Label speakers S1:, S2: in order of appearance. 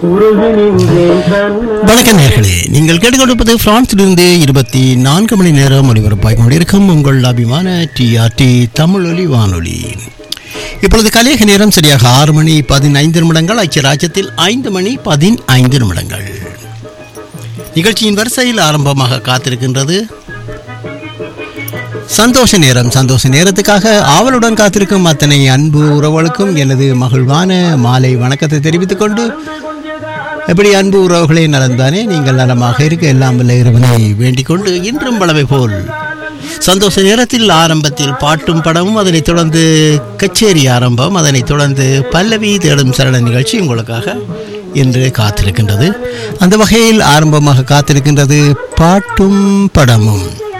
S1: வணக்கம் நேர்களே நீங்கள் கேட்டுக்கொண்டிருப்பது பிரான்சிலிருந்து இருபத்தி நான்கு மணி நேரம் ஒளிபரப்பாக கொண்டிருக்கும் உங்கள் அபிமான டிஆர்டி தமிழ் ஒலி வானொலி இப்பொழுது கலியக நேரம் சரியாக ஆறு மணி பதினைந்து நிமிடங்கள் ஐக்கிய ராஜ்யத்தில் ஐந்து மணி பதினைந்து நிமிடங்கள் நிகழ்ச்சியின் வரிசையில் ஆரம்பமாக காத்திருக்கின்றது சந்தோஷ நேரம் சந்தோஷ நேரத்துக்காக ஆவலுடன் காத்திருக்கும் அத்தனை அன்பு உறவுகளுக்கும் எனது மகிழ்வான மாலை வணக்கத்தை தெரிவித்துக் கொண்டு எப்படி அன்பு உறவுகளே நலந்தானே நீங்கள் நலமாக இருக்க எல்லாம் வல்ல இறைவனை வேண்டிக் கொண்டு இன்றும் பலவை போல் சந்தோஷ நேரத்தில் ஆரம்பத்தில் பாட்டும் படமும் அதனைத் தொடர்ந்து கச்சேரி ஆரம்பம் அதனைத் தொடர்ந்து பல்லவி தேடும் சரண நிகழ்ச்சி உங்களுக்காக இன்று காத்திருக்கின்றது அந்த வகையில் ஆரம்பமாக காத்திருக்கின்றது பாட்டும் படமும்